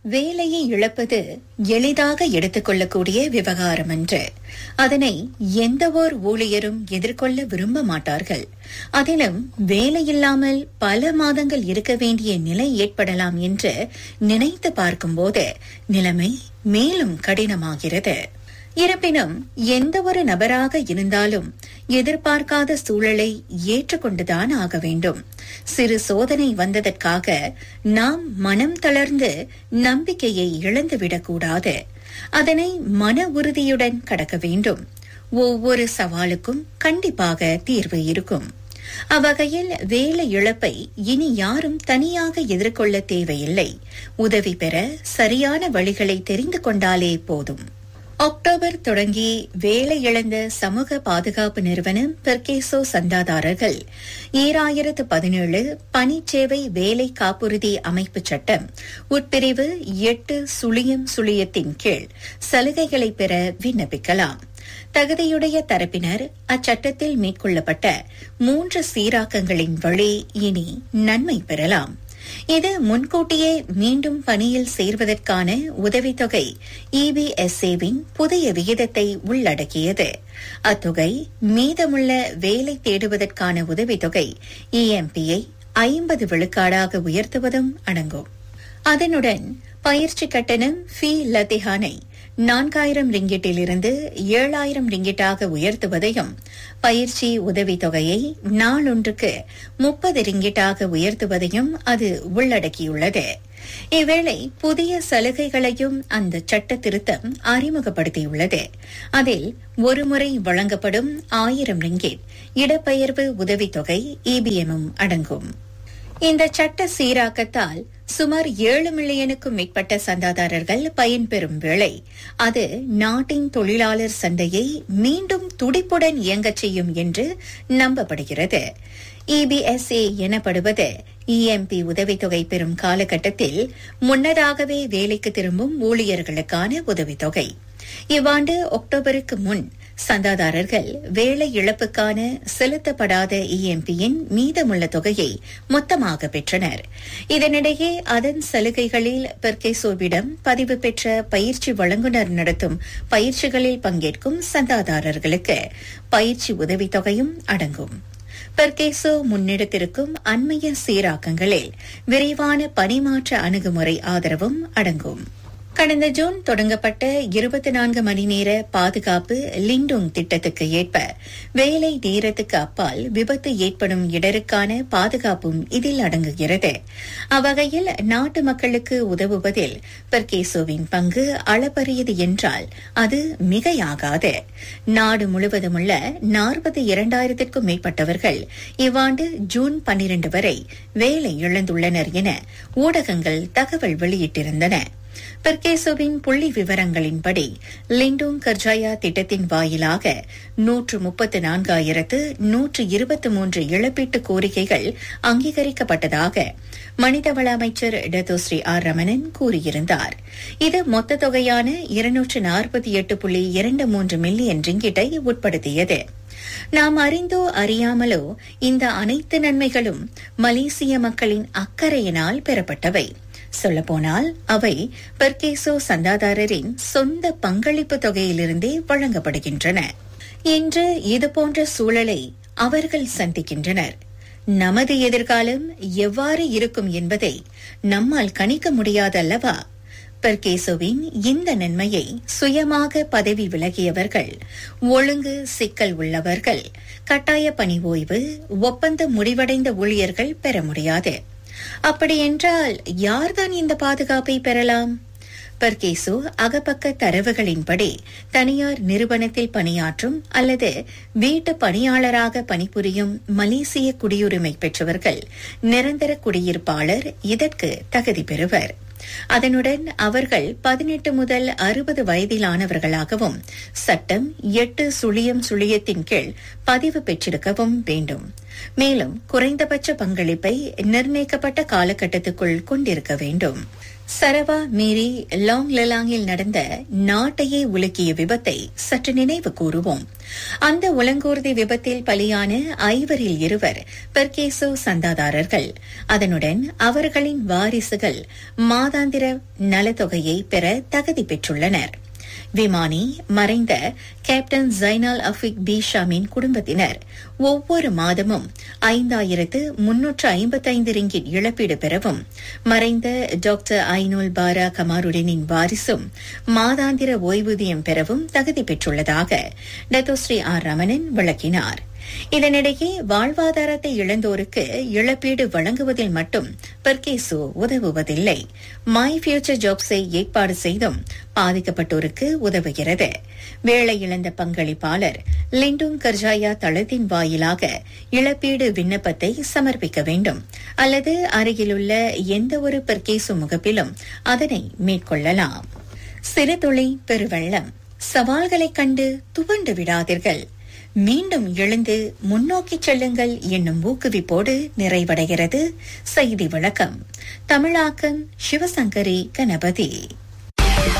வேலையை இழப்பது எளிதாக எடுத்துக்கொள்ளக்கூடிய விவகாரம் அன்று அதனை எந்தவோர் ஊழியரும் எதிர்கொள்ள விரும்ப மாட்டார்கள் அதிலும் வேலையில்லாமல் பல மாதங்கள் இருக்க வேண்டிய நிலை ஏற்படலாம் என்று நினைத்து பார்க்கும்போது நிலைமை மேலும் கடினமாகிறது இருப்பினும் எந்த ஒரு நபராக இருந்தாலும் எதிர்பார்க்காத சூழலை ஏற்றுக்கொண்டுதான் ஆக வேண்டும் சிறு சோதனை வந்ததற்காக நாம் மனம் தளர்ந்து நம்பிக்கையை இழந்துவிடக்கூடாது அதனை மன உறுதியுடன் கடக்க வேண்டும் ஒவ்வொரு சவாலுக்கும் கண்டிப்பாக தீர்வு இருக்கும் அவ்வகையில் வேலை இழப்பை இனி யாரும் தனியாக எதிர்கொள்ள தேவையில்லை உதவி பெற சரியான வழிகளை தெரிந்து கொண்டாலே போதும் அக்டோபர் தொடங்கி வேலை இழந்த சமூக பாதுகாப்பு நிறுவனம் பெர்கேசோ சந்தாதாரர்கள் ஈராயிரத்து பதினேழு பணிச்சேவை வேலை காப்புறுதி அமைப்பு சட்டம் உட்பிரிவு எட்டு சுழியம் சுழியத்தின் கீழ் சலுகைகளை பெற விண்ணப்பிக்கலாம் தகுதியுடைய தரப்பினர் அச்சட்டத்தில் மேற்கொள்ளப்பட்ட மூன்று சீராக்கங்களின் வழி இனி நன்மை பெறலாம் இது முன்கூட்டியே மீண்டும் பணியில் சேர்வதற்கான உதவித்தொகை இபிஎஸ்ஏவின் புதிய விகிதத்தை உள்ளடக்கியது அத்தொகை மீதமுள்ள வேலை தேடுவதற்கான உதவித்தொகை இஎம்பியை ஐம்பது விழுக்காடாக உயர்த்துவதும் அடங்கும் அதனுடன் பயிற்சி கட்டணம் ஃபி லத்திஹானை நான்காயிரம் ரிங்கிட்டிலிருந்து ஏழாயிரம் ரிங்கிட்டாக உயர்த்துவதையும் பயிற்சி உதவித்தொகையை நாளொன்றுக்கு முப்பது ரிங்கிட்டாக உயர்த்துவதையும் அது உள்ளடக்கியுள்ளது இவ்வேளை புதிய சலுகைகளையும் அந்த சட்ட திருத்தம் அறிமுகப்படுத்தியுள்ளது அதில் ஒருமுறை வழங்கப்படும் ஆயிரம் ரிங்கிட் இடப்பெயர்வு உதவித்தொகை இபிஎம்மும் அடங்கும் இந்த சட்ட சீராக்கத்தால் சுமார் ஏழு மில்லியனுக்கும் மேற்பட்ட சந்தாதாரர்கள் பயன்பெறும் வேளை அது நாட்டின் தொழிலாளர் சந்தையை மீண்டும் துடிப்புடன் இயங்கச் செய்யும் என்று நம்பப்படுகிறது இபிஎஸ்ஏ எனப்படுவது இஎம்பி உதவித்தொகை பெறும் காலகட்டத்தில் முன்னதாகவே வேலைக்கு திரும்பும் ஊழியர்களுக்கான உதவித்தொகை இவ்வாண்டு அக்டோபருக்கு முன் சந்தாதாரர்கள் வேலை இழப்புக்கான செலுத்தப்படாத இஎம்பியின் மீதமுள்ள தொகையை மொத்தமாக பெற்றனர் இதனிடையே அதன் சலுகைகளில் பெர்கேசோவிடம் பதிவு பெற்ற பயிற்சி வழங்குநர் நடத்தும் பயிற்சிகளில் பங்கேற்கும் சந்தாதாரர்களுக்கு பயிற்சி உதவித்தொகையும் அடங்கும் பெர்கேசோ முன்னெடுத்திருக்கும் அண்மைய சீராக்கங்களில் விரைவான பணிமாற்ற அணுகுமுறை ஆதரவும் அடங்கும் கடந்த ஜூன் தொடங்கப்பட்ட இருபத்தி நான்கு மணி நேர பாதுகாப்பு லிண்டோங் திட்டத்துக்கு ஏற்ப வேலை நேரத்துக்கு அப்பால் விபத்து ஏற்படும் இடருக்கான பாதுகாப்பும் இதில் அடங்குகிறது அவ்வகையில் நாட்டு மக்களுக்கு உதவுவதில் பெர்கேசோவின் பங்கு அளப்பரியது என்றால் அது மிகையாகாது நாடு முழுவதுமுள்ள நாற்பத்தி இரண்டாயிரத்திற்கும் மேற்பட்டவர்கள் இவ்வாண்டு ஜூன் பன்னிரண்டு வரை வேலை இழந்துள்ளனர் என ஊடகங்கள் தகவல் வெளியிட்டிருந்தன பெர்கேசோவின் புள்ளி விவரங்களின்படி லிண்டோங் கர்ஜாயா திட்டத்தின் வாயிலாக நூற்று முப்பத்து நான்காயிரத்து நூற்று இருபத்தி மூன்று இழப்பீட்டு கோரிக்கைகள் அங்கீகரிக்கப்பட்டதாக மனிதவள அமைச்சர் டத்தோஸ்ரீ ஆர் ரமணன் கூறியிருந்தார் இது மொத்த தொகையான இருநூற்று நாற்பத்தி எட்டு புள்ளி இரண்டு மூன்று மில்லியன் ரிங்கிட்டை உட்படுத்தியது நாம் அறிந்தோ அறியாமலோ இந்த அனைத்து நன்மைகளும் மலேசிய மக்களின் அக்கறையினால் பெறப்பட்டவை சொல்லப்போனால் அவை பெர்கேசோ சந்தாதாரரின் சொந்த பங்களிப்பு தொகையிலிருந்தே வழங்கப்படுகின்றன இன்று இதுபோன்ற சூழலை அவர்கள் சந்திக்கின்றனர் நமது எதிர்காலம் எவ்வாறு இருக்கும் என்பதை நம்மால் கணிக்க முடியாதல்லவா பெர்கேசோவின் இந்த நன்மையை சுயமாக பதவி விலகியவர்கள் ஒழுங்கு சிக்கல் உள்ளவர்கள் கட்டாய பணி ஓய்வு ஒப்பந்தம் முடிவடைந்த ஊழியர்கள் பெற முடியாது அப்படியென்றால் யார்தான் இந்த பாதுகாப்பை பெறலாம் பர்கேசு அகப்பக்க தரவுகளின்படி தனியார் நிறுவனத்தில் பணியாற்றும் அல்லது வீட்டு பணியாளராக பணிபுரியும் மலேசிய குடியுரிமை பெற்றவர்கள் நிரந்தர குடியிருப்பாளர் இதற்கு தகுதி பெறுவர் அதனுடன் அவர்கள் பதினெட்டு முதல் அறுபது வயதிலானவர்களாகவும் சட்டம் எட்டு சுழியம் சுழியத்தின் கீழ் பதிவு பெற்றிருக்கவும் வேண்டும் மேலும் குறைந்தபட்ச பங்களிப்பை நிர்ணயிக்கப்பட்ட காலகட்டத்துக்குள் கொண்டிருக்க வேண்டும் சரவா மீறி லாங் லெலாங்கில் நடந்த நாட்டையே உலுக்கிய விபத்தை சற்று நினைவு கூறுவோம் அந்த உலங்கூர்தி விபத்தில் பலியான ஐவரில் இருவர் பெர்கேசோ சந்தாதாரர்கள் அதனுடன் அவர்களின் வாரிசுகள் மாதாந்திர நலத்தொகையை பெற தகுதி பெற்றுள்ளனர் விமானி மறைந்த கேப்டன் ஜைனால் அஃபிக் பீஷாமின் குடும்பத்தினர் ஒவ்வொரு மாதமும் ஐந்தாயிரத்து முன்னூற்று ஐம்பத்தைந்து ரிங்கிட் இழப்பீடு பெறவும் மறைந்த டாக்டர் ஐநூல் பாரா கமாருடனின் வாரிசும் மாதாந்திர ஓய்வூதியம் பெறவும் தகுதி பெற்றுள்ளதாக டத்தோஸ்ரீ ஆர் ரமணன் விளக்கினார் இதனிடையே வாழ்வாதாரத்தை இழந்தோருக்கு இழப்பீடு வழங்குவதில் மட்டும் பெர்கேசு உதவுவதில்லை மை ஃபியூச்சர் ஜாப்ஸை ஏற்பாடு செய்தும் பாதிக்கப்பட்டோருக்கு உதவுகிறது வேலை இழந்த பங்களிப்பாளர் லிண்டும் கர்ஜாயா தளத்தின் வாயிலாக இழப்பீடு விண்ணப்பத்தை சமர்ப்பிக்க வேண்டும் அல்லது அருகிலுள்ள எந்த ஒரு பெர்கேசு முகப்பிலும் அதனை மேற்கொள்ளலாம் சிறுதுளி பெருவெள்ளம் சவால்களைக் கண்டு துவண்டு விடாதீர்கள் மீண்டும் எழுந்து முன்னோக்கி செல்லுங்கள் என்னும் ஊக்குவிப்போடு நிறைவடைகிறது செய்தி விளக்கம் தமிழாக்கம் சிவசங்கரி கணபதி